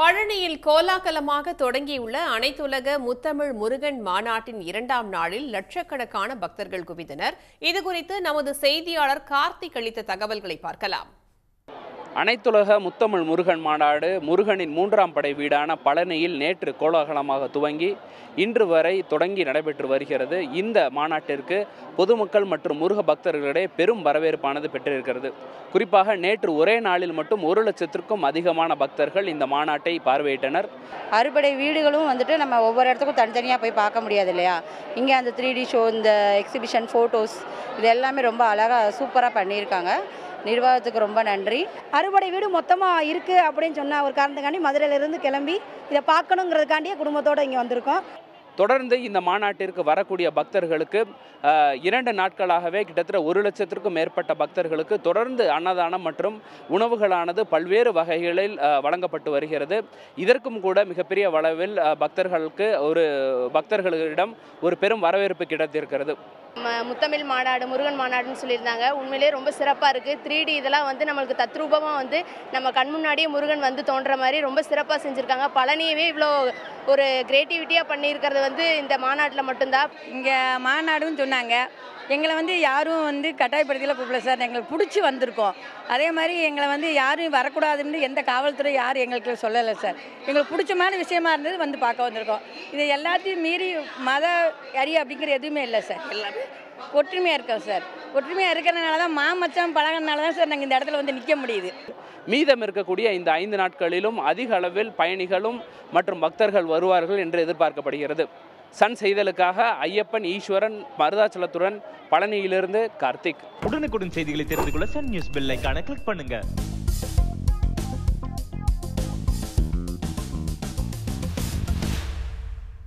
பழனியில் கோலாகலமாக தொடங்கியுள்ள அனைத்துலக முத்தமிழ் முருகன் மாநாட்டின் இரண்டாம் நாளில் லட்சக்கணக்கான பக்தர்கள் குவிந்தனர் இதுகுறித்து நமது செய்தியாளர் கார்த்திக் அளித்த தகவல்களை பார்க்கலாம் அனைத்துலக முத்தமிழ் முருகன் மாநாடு முருகனின் மூன்றாம் படை வீடான பழனியில் நேற்று கோலாகலமாக துவங்கி இன்று வரை தொடங்கி நடைபெற்று வருகிறது இந்த மாநாட்டிற்கு பொதுமக்கள் மற்றும் முருக பக்தர்களிடையே பெரும் வரவேற்பானது பெற்றிருக்கிறது குறிப்பாக நேற்று ஒரே நாளில் மட்டும் ஒரு லட்சத்திற்கும் அதிகமான பக்தர்கள் இந்த மாநாட்டை பார்வையிட்டனர் அறுபடை வீடுகளும் வந்துட்டு நம்ம ஒவ்வொரு இடத்துக்கும் தனித்தனியாக போய் பார்க்க முடியாது இல்லையா இங்கே அந்த த்ரீ டி ஷோ இந்த எக்ஸிபிஷன் ஃபோட்டோஸ் இது எல்லாமே ரொம்ப அழகாக சூப்பராக பண்ணியிருக்காங்க நிர்வாகத்துக்கு ரொம்ப நன்றி அறுபடை வீடு மொத்தமாக இருக்குது அப்படின்னு சொன்ன ஒரு காரணத்துக்காண்டி மதுரையிலேருந்து கிளம்பி இதை பார்க்கணுங்கிறதுக்காண்டியே குடும்பத்தோடு இங்கே வந்திருக்கோம் தொடர்ந்து இந்த மாநாட்டிற்கு வரக்கூடிய பக்தர்களுக்கு அஹ், இரண்டு நாட்களாகவே கிட்டத்தட்ட ஒரு லட்சத்திற்கும் மேற்பட்ட பக்தர்களுக்கு தொடர்ந்து அன்னதானம் மற்றும் உணவுகளானது பல்வேறு வகைகளில் அஹ், வழங்கப்பட்டு வருகிறது இதற்கும் கூட மிகப்பெரிய அளவில் அஹ், பக்தர்களுக்கு ஒரு பக்தர்களிடம் ஒரு பெரும் வரவேற்பு கிடைத்திருக்கிறது ம- முத்தமிழ் மாநாடு முருகன் மாநாடுன்னு சொல்லியிருந்தாங்க உண்மையிலேயே ரொம்ப சிறப்பாக இருக்குது த்ரீ டி இதெல்லாம் வந்து நம்மளுக்கு தத்ரூபமாக வந்து நம்ம கண் முன்னாடியே முருகன் வந்து தோன்ற மாதிரி ரொம்ப சிறப்பாக செஞ்சுருக்காங்க பழனியவே இவ்வளோ ஒரு கிரியேட்டிவிட்டியாக பண்ணியிருக்கிறது வந்து இந்த மாநாட்டில் மட்டும்தான் இங்கே மாநாடுன்னு சொன்னாங்க எங்களை வந்து யாரும் வந்து கட்டாயப்படுத்தியில் கூப்பிடல சார் எங்களுக்கு பிடிச்சி வந்திருக்கோம் அதே மாதிரி எங்களை வந்து யாரும் வரக்கூடாதுன்னு எந்த காவல்துறை யாரும் எங்களுக்கு சொல்லலை சார் எங்களுக்கு பிடிச்சமான விஷயமா இருந்தது வந்து பார்க்க வந்திருக்கோம் இது எல்லாத்தையும் மீறி மத அரி அப்படிங்கிற எதுவுமே இல்லை சார் எல்லாமே ஒற்றுமையாக இருக்கோம் சார் ஒற்றுமையாக இருக்கிறதுனால தான் மாமச்சம் பழகினால தான் சார் நாங்கள் இந்த இடத்துல வந்து நிற்க முடியுது மீதம் இருக்கக்கூடிய இந்த ஐந்து நாட்களிலும் அதிக அளவில் பயணிகளும் மற்றும் பக்தர்கள் வருவார்கள் என்று எதிர்பார்க்கப்படுகிறது சன் செய்தலுக்காக ஐயப்பன் ஈஸ்வரன் மருதாச்சலத்துடன் பழனியிலிருந்து கார்த்திக் உடனுக்குடன் செய்திகளை தெரிந்து கொள்ள சன் நியூஸ் பெல் ஐகானை கிளிக் பண்ணுங்க